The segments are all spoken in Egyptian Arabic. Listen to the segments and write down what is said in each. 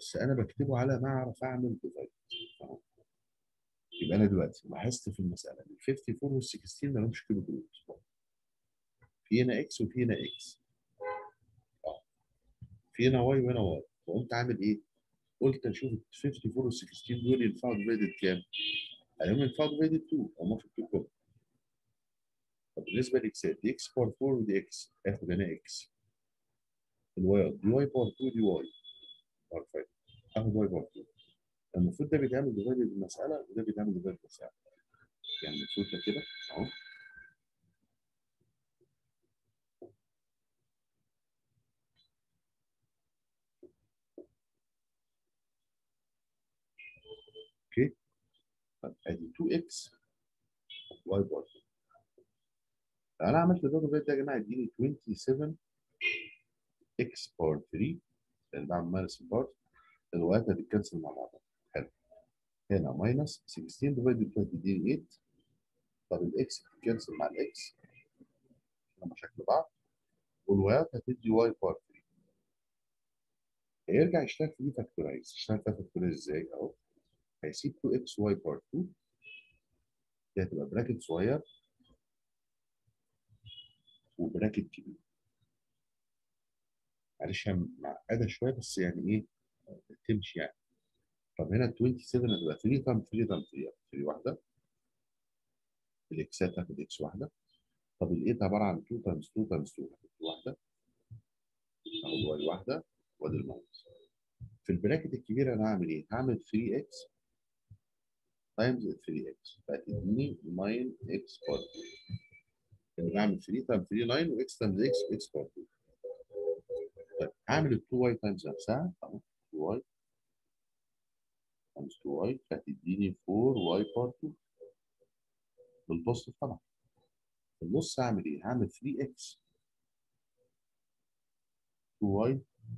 بس انا بكتبه على ما اعرف اعمل ديفايد يبقى انا دلوقتي لاحظت في المساله ال 54 وال 16 ما لهمش كيلو جروب في هنا اكس وفي هنا اكس اه في هنا واي وهنا واي فقمت عامل ايه؟ قلت اشوف ال 54 وال 16 دول ينفعوا ديفايدد كام؟ هيهم ينفعوا ديفايدد 2 هم في التو كوم طب بالنسبه لاكسات دي اكس بار 4 ودي اكس اخد هنا اكس الواي دي واي بار 2 دي واي بار 5 اخد واي بار 2 المفروض ده بيتعمل ديفايد المساله وده بيتعمل ديفايد المساله يعني المفروض ده كده اهو اوكي طب ادي 2 x واي بار انا عملت ده ديفايد ده يا جماعه اديني 27 x بار 3 لان بعمل ماينس بار الوايات هتتكنسل مع بعضها حلو هنا ماينس 16 ديفايد 2 تديني 8 طب الاكس بتتكنسل مع الاكس لما شكل بعض والوايات هتدي واي بار 3 هيرجع يشتغل في دي فاكتورايز يشتغل فيها فاكتورايز ازاي اهو هيسيب 2 اكس واي بار 2 دي هتبقى براكت صغير وبراكت كبير معلش هي معقده شويه بس يعني ايه تمشي يعني طب هنا 27 هتبقى 3 تايم 3 تايم 3 3 واحده الاكسات هاخد اكس واحده طب ال 8 عباره عن 2 تايمز 2 تايمز 2 هاخد 2 واحده اخد واي واحده وادي الماينس في البراكت الكبيره انا هعمل ايه؟ هعمل 3 اكس تايمز 3 اكس فهتديني 9 اكس بار 2 يعني بعمل 3 تايمز 3 9 واكس تايمز اكس اكس بار 2 طيب هعمل ال 2 واي تايمز نفسها اهو 2 واي تايمز 2 واي فهتديني 4 واي بار 2 بالبوزيتيف طبعا في النص هعمل ايه؟ هعمل 3 اكس 2 واي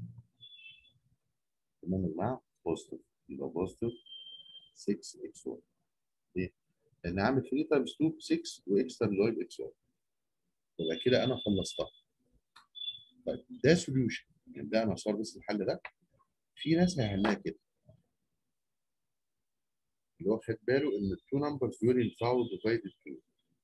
تمام يا جماعه بوزيتيف يبقى بوزيتيف 6 اكس 1 ليه؟ لان هعمل 3 تايمز 2 ب 6 واكس تايمز واي باكس 1 يبقى كده انا خلصتها طيب ده سوليوشن يعني ده مسار بس الحل ده في ناس هيحلها كده اللي هو خد باله ان التو نمبرز دول ينفعوا ديفايد 2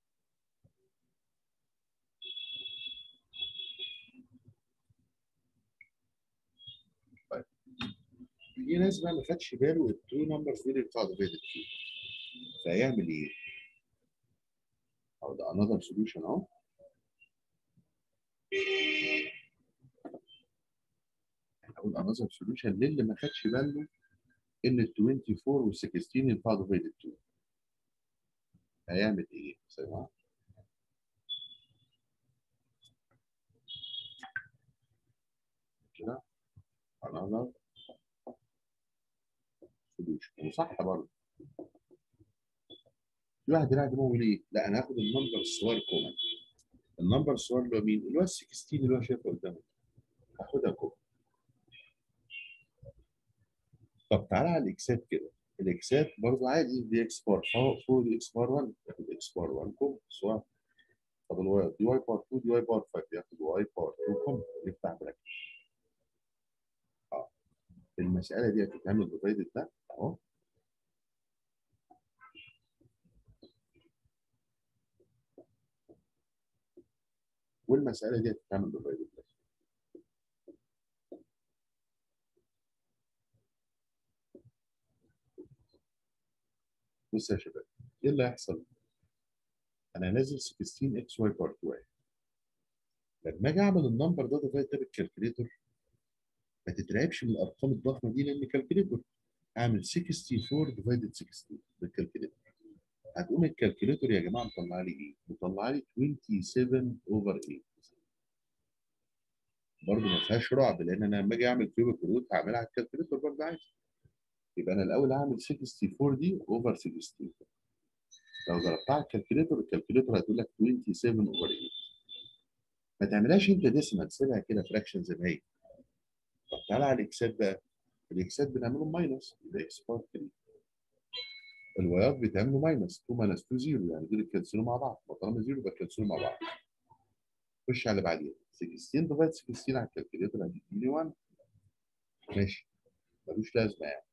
طيب في ناس بقى ما خدش باله التو نمبرز دول ينفعوا ديفايد 2 فهيعمل ايه؟ او ده انذر سوليوشن اهو اقول انذر سوليوشن للي ما خدش باله ان ال 24 وال 16 ينفعوا ديفايد 2 هيعمل ايه؟ سامع؟ كده another solution وصح برضه في واحد يراجع يقول ايه؟ لا انا هاخد النمبر الصغير كومن النمبر الصغير اللي هو مين؟ اللي هو ال 16 اللي هو شايفه قدامك هاخدها كومن طب تعالى على الاكسات كده الاكسات برضه عادي دي اكس بار 4 دي اكس بار 1 ياخد اكس بار 1 كوم سواء طب الواي دي واي بار 2 دي واي بار 5 ياخد واي بار 2 كوم يفتح براكت اه المساله دي هتتعمل ديفايدد ده اهو والمساله دي هتتعمل ديفايدد ده بص يا شباب ايه اللي هيحصل؟ انا نازل 16 اكس واي بار 2 لما اجي اعمل النمبر ده ديفايد ده بالكالكوليتور ما تترعبش من الارقام الضخمه دي لان كالكوليتور اعمل 64 ديفايدد 16 بالكالكوليتور هتقوم الكالكوليتور يا جماعه مطلع لي ايه؟ مطلع لي 27 اوفر 8 برضه ما فيهاش رعب لان انا لما اجي اعمل كيوبيك روت هعملها على الكالكوليتور برضه عادي يبقى انا الاول هعمل 64 دي اوفر 16 لو ضربتها على الكالكوليتور الكالكوليتور هتقول لك 27 اوفر 8 ما تعملهاش انت ديسيمال سيبها كده فراكشن زي ما هي طب تعالى على الاكسات بقى الاكسات بنعملهم ماينس يبقى اكس بار 3 الوايات بيتعملوا ماينس 2 ماينس 2 0 يعني دول يتكنسلوا مع بعض طالما 0 يبقى يتكنسلوا مع بعض خش على اللي بعديها 16 ديفايد 16 على الكالكوليتور هتديني 1 ماشي ملوش لازمه يعني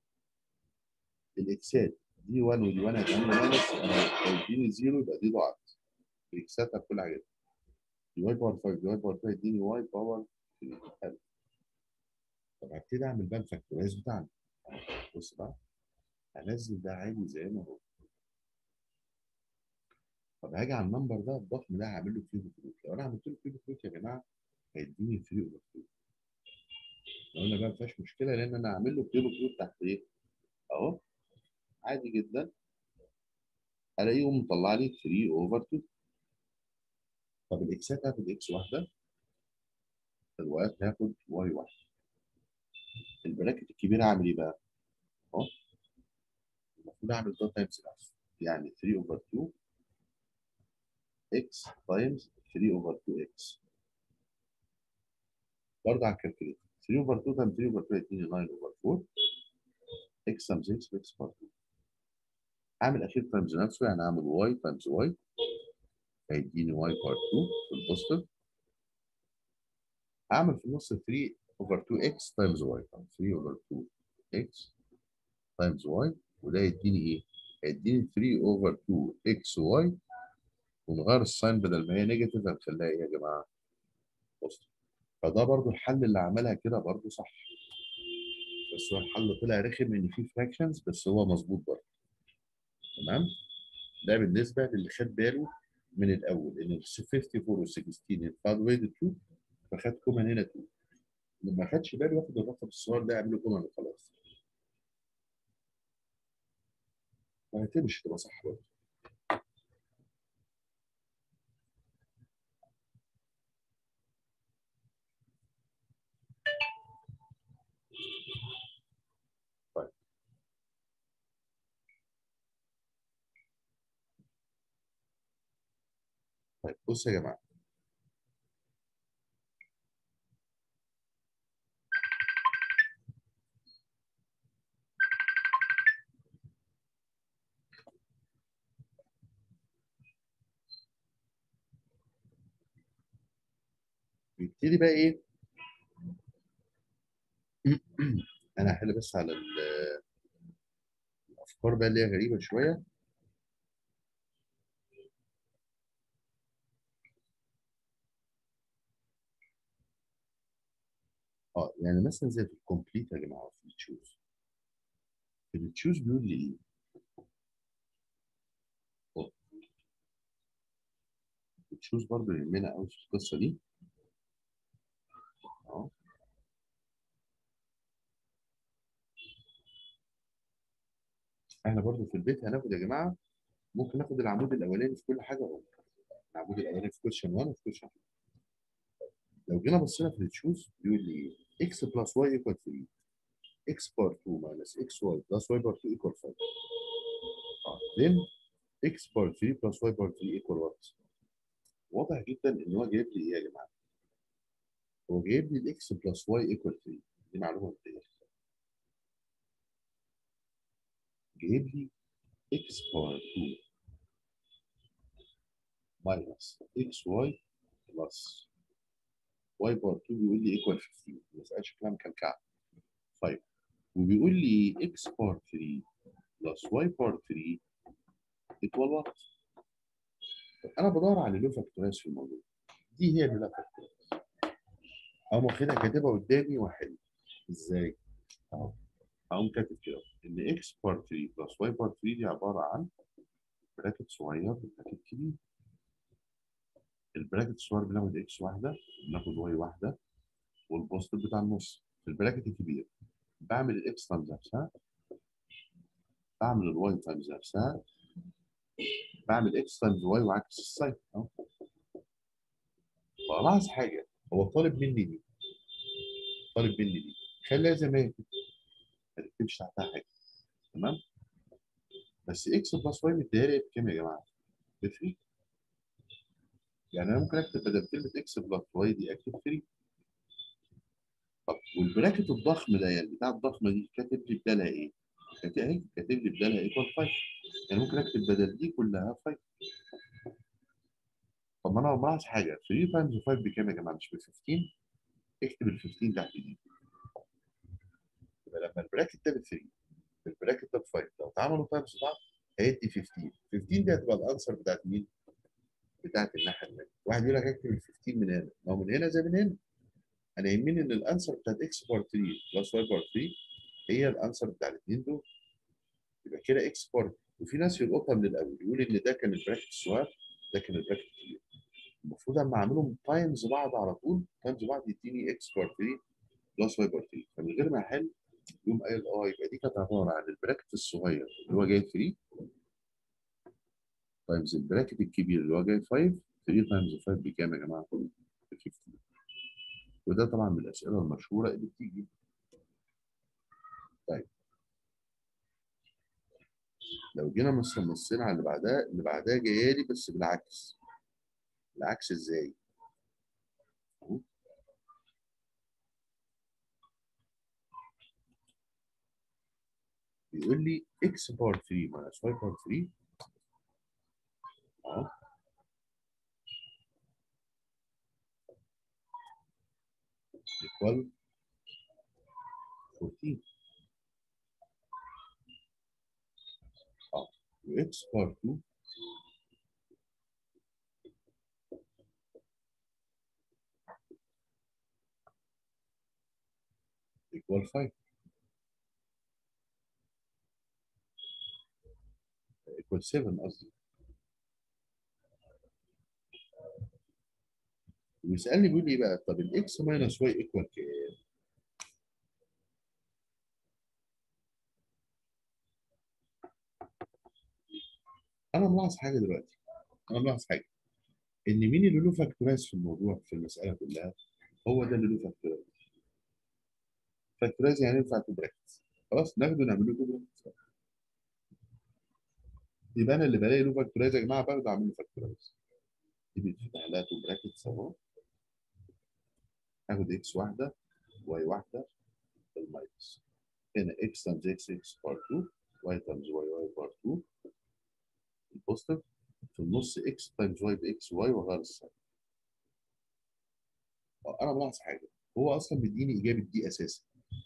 الاكسات دي 1 ودي 1 هتعمل ماينس لو اديني زيرو يبقى دي ضاعت الاكسات بكل حاجه دي واي باور 5 دي واي باور 2 يديني واي باور 3 حلو طب هبتدي اعمل بقى الفاكتورايز بتاعنا بص بقى هنزل ده عادي زي ما هو طب هاجي على النمبر ده الضخم ده هعمل له كيوب فلوت لو انا عملت له كيوب فلوت يا جماعه هيديني 3 اوفر 2 لو انا بقى ما فيهاش مشكله لان انا هعمل له كيوب فلوت تحت ايه؟ اهو عادي جدا الاقيه مطلع لي 3 اوفر 2 طب الاكسات هاخد اكس واحده الوايات هاخد واي واحده البراكت الكبيره هعمل ايه بقى؟ اهو المفروض اعمل ده تايمز نفسه يعني 3 اوفر 2 x تايمز 3 اوفر 2 x برضه على الكالكوليتر 3 اوفر 2 تايمز 3 اوفر 2 يديني 9 اوفر 4 x تايمز x x بار 2 اعمل اخير تايمز نفسه يعني اعمل y تايمز y هيديني y بار 2 في البوزيتيف اعمل في النص 3 اوفر 2 x تايمز y 3 اوفر 2 x تايمز y وده يديني ايه؟ هيديني 3 اوفر 2 x y ونغير الساين بدل ما هي نيجاتيف هنخليها ايه يا جماعه؟ بوزيتيف فده برضو الحل اللي عملها كده برضو صح بس هو الحل طلع رخم ان فيه فراكشنز بس هو مظبوط برضه تمام؟ ده بالنسبه للي خد باله من الاول ان ال 54 وال 16 ينفعوا ويد 2 فخد كومن هنا 2 اللي ما خدش باله ياخد الرقم الصغير ده يعمل له كومن وخلاص وهتمشي تبقى صح برضه طيب طيب بص يا جماعه نبتدي بقى ايه انا هحل بس على ال- الافكار بقى اللي هي غريبه شويه اه يعني مثلا زي في الكومبليت يا جماعه في التشوز في التشوز بيقول لي ايه؟ أهو. التشوز برضه يهمنا قوي في القصه دي اه احنا برضه في البيت هناخد يا جماعه ممكن ناخد العمود الاولاني في كل حاجه اهو العمود الاولاني في كويشن 1 وفي كويشن 2 لو جينا بصينا في التشوز بيقول لي ايه؟ x بلس y ايكوال 3 x بار 2 ماينس x y بلس y بار 2 ايكوال 5 اه then x بار 3 بلس y بار 3 ايكوال وات؟ واضح جدا ان هو جايب لي ايه يا جماعه؟ هو جايب لي الاكس بلس واي ايكوال 3 دي معلومه مبدئيه جايب لي اكس باور 2 ماينس اكس واي بلس واي باور 2 بيقول لي ايكوال 15 ما سالش كلام كالكعب طيب وبيقول لي اكس باور 3 بلس واي باور 3 ايكوال وات؟ طب انا بدور على لو فاكتورايز في الموضوع دي هي اللي لا فاكتورايز اقوم واخدها كاتبها قدامي واحل ازاي؟ اهو اقوم كاتب كده ان اكس بار 3 بلس واي بار 3 دي عباره عن براكت صغير وبراكت كبير البراكت الصغير بناخد اكس واحده بناخد واي واحده والبوزيتيف بتاع النص في البراكت الكبير بعمل الاكس تايمز نفسها بعمل الواي تايمز نفسها بعمل اكس تايمز واي وعكس الساين اهو فلاحظ حاجه هو طالب مني دي طالب مني دي خليها زي ما هي كده ما تكتبش تحتها حاجه تمام بس اكس بلس واي مديها لي بكام يا جماعه؟ ب 3 يعني انا ممكن اكتب بدل كلمه اكس بلس واي دي اكتب 3 طب والبراكت الضخم ده يعني بتاع الضخمه دي كاتب لي بدالها ايه؟ كاتب اهي كاتب لي بدالها ايكوال 5 يعني ممكن اكتب بدل دي كلها 5 طب ما انا ملاحظ حاجه 3 تايمز 5 بكام يا جماعه مش ب 15 اكتب ال 15 تحت دي يبقى لما البراكت ده ب 3 البراكت ده ب 5 لو اتعملوا تايمز بعض هيدي 15 15 دي هتبقى الانسر بتاعت مين؟ بتاعت الناحيه الثانيه واحد يقول لك اكتب ال 15 من هنا ما هو من هنا زي من هنا انا يهمني ان الانسر بتاعت اكس بار 3 بلس واي بار 3 هي الانسر بتاع الاثنين دول يبقى كده اكس بار وفي ناس يلقطها من الاول يقول ان ده كان البراكت الصغير ده كان البراكت الكبير المفروض اما اعملهم تايمز بعض على طول تايمز بعض يديني اكس بار 3 بلس واي بار 3 فمن غير ما احل يقوم قايل اه يبقى دي كانت عباره عن البراكت الصغير اللي هو جاي 3 تايمز البراكت الكبير اللي هو جاي 5 3 تايمز 5 بكام يا جماعه؟ ب 15 وده طبعا من الاسئله المشهوره اللي بتيجي طيب لو جينا مثلا بصينا على اللي بعدها اللي بعدها جايه لي بس بالعكس العكس ازاي؟ أهو. بيقول لي اكس بار 3 ماينس واي بار 3 اهو equal 14 اه واكس بار 2 equal 5 equal 7 قصدي ويسالني بيقول لي ايه بقى طب الاكس ماينس واي ايكوال كام؟ انا ملاحظ حاجه دلوقتي انا ملاحظ حاجه ان مين اللي له فاكتورايز في الموضوع في المساله كلها هو ده اللي له فاكتورايز فاكتورايز يعني ينفع تو براكتس خلاص ناخده نعمل له تو براكتس يبقى انا اللي بلاقي له فاكتورايز يا جماعه باخده اعمل له فاكتورايز دي بيتفتح لها تو براكتس اهو هاخد اكس واحده واي واحده بالماينس هنا اكس تايمز اكس اكس بار 2 واي تايمز واي واي بار 2 البوزيتيف في النص اكس تايمز واي باكس واي وغير الساين انا ملاحظ حاجه هو اصلا بيديني اجابه دي اساسا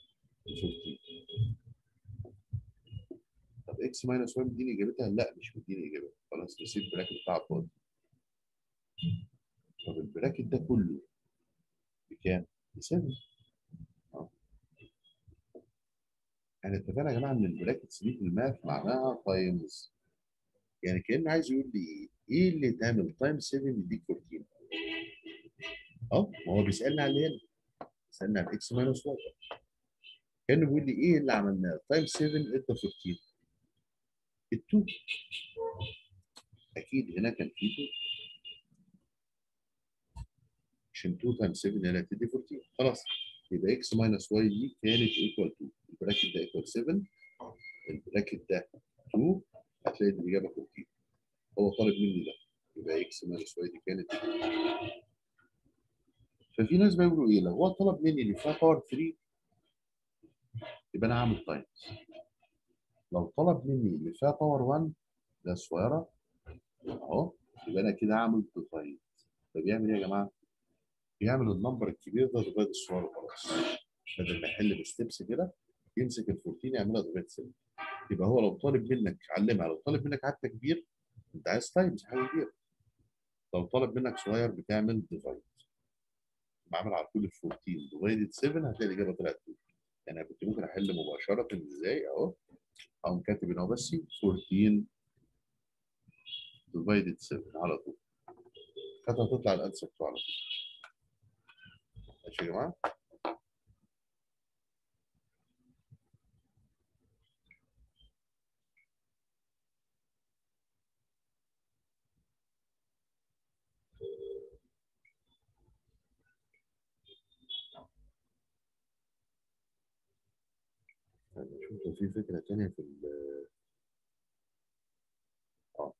15 طب اكس ماينس 1 مديني اجابتها لا مش مديني اجابتها خلاص نسيب البراكت بتاع فاضي طب البراكت ده كله بكام؟ ب 7 اه احنا اتفقنا يا جماعه ان البراكتس دي في الماث معناها تايمز يعني كان عايز يقول لي ايه اللي اتعمل تايم 7 يديك 14 اه ما هو بيسالني على اللي هنا بيسالني على اكس ماينس 1 كانه بيقول لي ايه اللي عملناه تايم 7 ادى 14 ال 2 اكيد هنا كان في 2 عشان 2 تايم 7 هنا هتدي 14 خلاص يبقى اكس ماينس واي دي كانت ايكوال 2 البراكت ده ايكوال 7 البراكت ده 2 هتلاقي الاجابه 14 هو طالب مني ده يبقى اكس ماينس واي دي كانت ففي ناس بيقولوا ايه لو هو طلب مني اللي فيها باور 3 يبقى انا هعمل تايمز لو طلب مني اللي فيها باور 1 ده صغيره اهو يبقى انا كده هعمل ديفايد فبيعمل ايه يا جماعه؟ بيعمل النمبر الكبير ده ديفايد الصغير وخلاص بدل ما يحل بستبس كده يمسك ال 14 يعملها ديفايد 7 يبقى هو لو طالب منك علمها لو طالب منك حتى كبير انت عايز تايمز حاجه كبيره لو طالب منك صغير بتعمل ديفايد بعمل على طول ال 14 ديفايدد 7 هتلاقي الاجابه طلعت 2 يعني انا كنت ممكن احل مباشره ازاي اهو اقوم كاتب هنا بس 14 ديفايدد 7 على طول كانت هتطلع الانسر بتاعه على طول ماشي يا جماعه نشوف لو في فكرة تانية في ال اه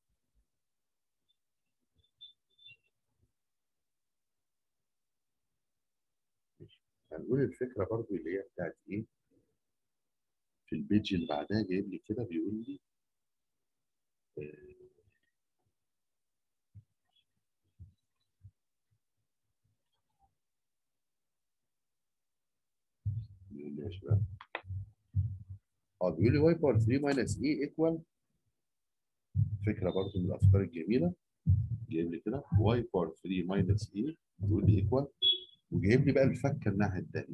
ماشي. هنقول الفكرة برضو اللي هي بتاعت ايه في البيج اللي بعدها جايب لي كده بيقول لي آه، بيقول لي يا شباب اه بيقول لي واي باور 3 ماينس اي ايكوال فكره برضو من الافكار الجميله جايب لي كده واي باور 3 ماينس اي بيقول لي ايكوال وجايب لي بقى الفكه الناحيه الثانيه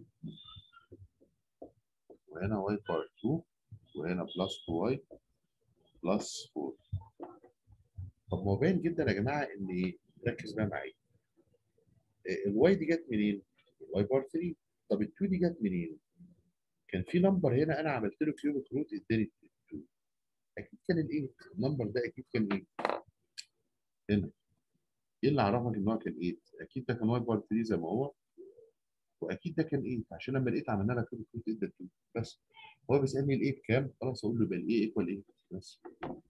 وهنا واي باور 2 وهنا بلس 2 واي بلس 4 طب ما هو باين جدا يا جماعه ان ايه ركز بقى معايا الواي دي جت منين؟ الواي باور 3 طب ال 2 دي جت منين؟ كان في نمبر هنا انا عملت له كيوبيك روت اداني 2 اكيد كان ال 8 النمبر ده اكيد كان ايه؟ هنا ايه اللي عرفك ان هو كان 8 اكيد ده كان واي باور 3 زي ما هو واكيد ده كان 8 عشان لما لقيت عملنا لها كيوبيك روت ادى 2 بس هو بيسالني ال 8 بكام خلاص اقول له يبقى ال 8 ايكوال 8 بس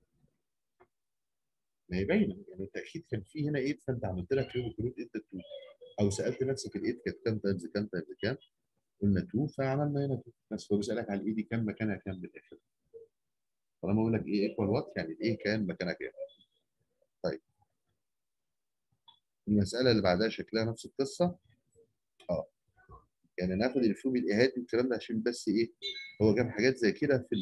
ما هي باينه يعني انت اكيد كان في هنا 8 فانت عملت لها كيوبيك روت ادى 2 او سالت نفسك ال 8 كانت كام تايمز كام تايمز كام قلنا 2 فعملنا هنا 2 بس هو بيسالك على الاي دي كام مكانها كام بالاخر طالما بقول لك ايه ايكوال وات يعني الايه كام مكانها كام طيب المساله اللي بعدها شكلها نفس القصه اه يعني ناخد الفيوم الايهات والكلام ده عشان بس ايه هو جاب حاجات زي كده في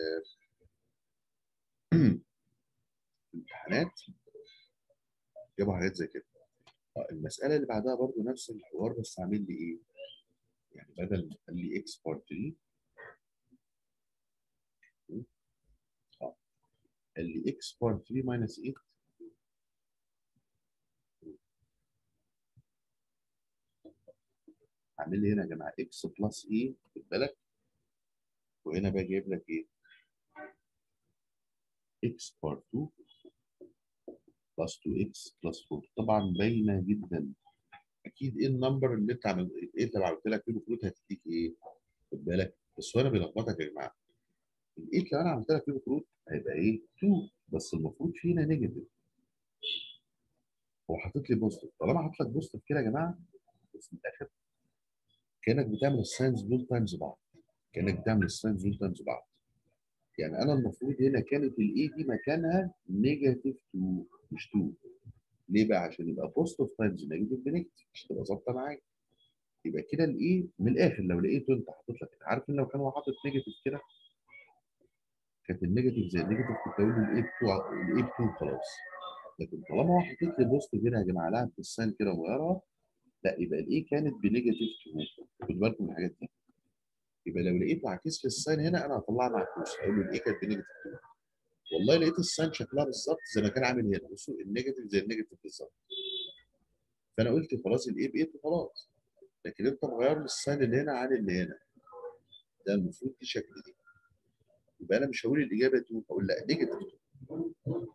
في الامتحانات جابوا حاجات زي كده آه المساله اللي بعدها برضو نفس الحوار بس عامل لي ايه يعني بدل ما قال لي اكس بار 3 اه قال لي اكس بار 3 ماينس 8 عامل لي هنا يا جماعه اكس بلس اي خد بالك وهنا بقى جايب لك ايه اكس بار 2 بلس 2 اكس بلس 4 طبعا باينه جدا اكيد ايه النمبر اللي انت عملت ايه اللي عملت لك كيلو فروت هتديك ايه خد بالك بس هو انا بيلخبطك يا جماعه الايه لو انا عملت لك كيلو فروت هيبقى ايه 2 بس المفروض فينا نيجاتيف هو حاطط لي بوزيتيف طالما حاطط لك بوزيتيف كده يا جماعه بس من الاخر كانك بتعمل الساينز دول تايمز بعض كانك بتعمل الساينز دول تايمز بعض يعني انا المفروض هنا كانت الاي دي مكانها نيجاتيف 2 مش 2 ليه بقى عشان يبقى بوزيتيف تايمز نيجاتيف بنيجاتيف عشان تبقى ظابطه معايا يبقى كده الاي من الاخر لو لقيته انت حاطط لك عارف ان لو كان هو حاطط نيجاتيف كده كانت النيجاتيف زي النيجاتيف كنت اقول له الاي 2 الاي 2 خلاص لكن طالما هو حاطط لي بوزيتيف هنا يا جماعه لعب في الساين كده وغيرها لا يبقى الاي كانت بنيجاتيف 2 خدوا بالكم من الحاجات دي يبقى لو لقيته عكس في الساين هنا انا هطلعها معكوس اقول له الاي كانت بنيجاتيف 2 والله لقيت الساين شكلها بالظبط زي ما كان عامل هنا بصوا النيجاتيف زي النيجاتيف بالظبط فانا قلت خلاص الاي ب 8 وخلاص لكن انت مغير لي الساين اللي هنا عن اللي هنا ده المفروض دي شكل دي يبقى انا مش هقول الاجابه 2 هقول لا نيجاتيف 2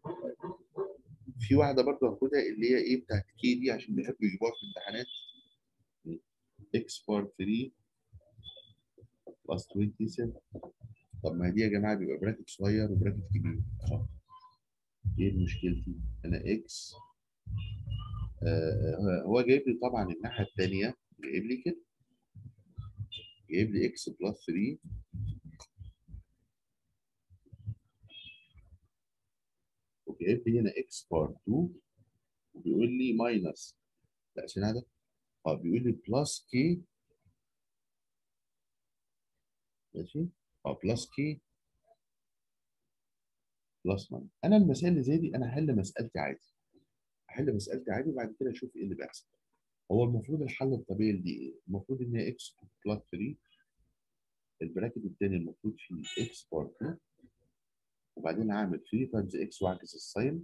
في واحده برضه هاخدها اللي هي ايه بتاعت كي دي عشان بيحبوا يجيبوها في الامتحانات اكس بار 3 بلس 27 طب ما دي يا جماعه بيبقى براكت صغير وبراكت كبير صح ايه مشكلتي انا اكس آه هو جايب لي طبعا الناحيه الثانيه جايب لي كده جايب لي اكس بلس 3 وجايب لي هنا اكس بار 2 وبيقول لي ماينس لا عشان ده اه بيقول لي بلس كي ماشي اه بلس كي بلس 9 انا المسائل اللي زي دي انا هحل مسالتي عادي احل مسالتي عادي وبعد كده اشوف ايه اللي بيحصل هو المفروض الحل الطبيعي دي ايه؟ المفروض ان هي اكس بلس 3 البراكت الثاني المفروض فيه اكس بار 2 وبعدين اعمل 3 تايمز اكس واعكس الساين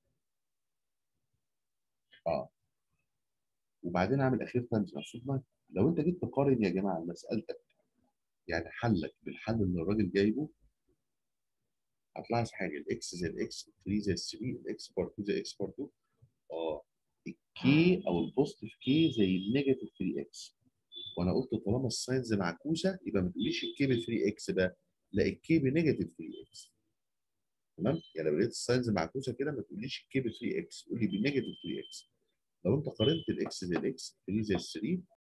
اه وبعدين اعمل اخير تايمز مقصود 9 لو انت جيت تقارن يا جماعه مسالتك يعني حلك بالحل اللي الراجل جايبه هتلاحظ حاجه الاكس زي الاكس 3 زي 3 الاكس بار 2 زي اكس بار 2 اه الكي او البوزيتيف كي زي النيجاتيف 3 اكس وانا قلت طالما الساينز معكوسه يبقى ما تقوليش الكي ب 3 اكس ده لا الكي بنيجاتيف 3 اكس تمام يعني لو لقيت الساينز معكوسه كده ما تقوليش الكي ب 3 اكس قول لي بنيجاتيف 3 اكس لو انت قارنت الاكس زي الاكس 3 زي 3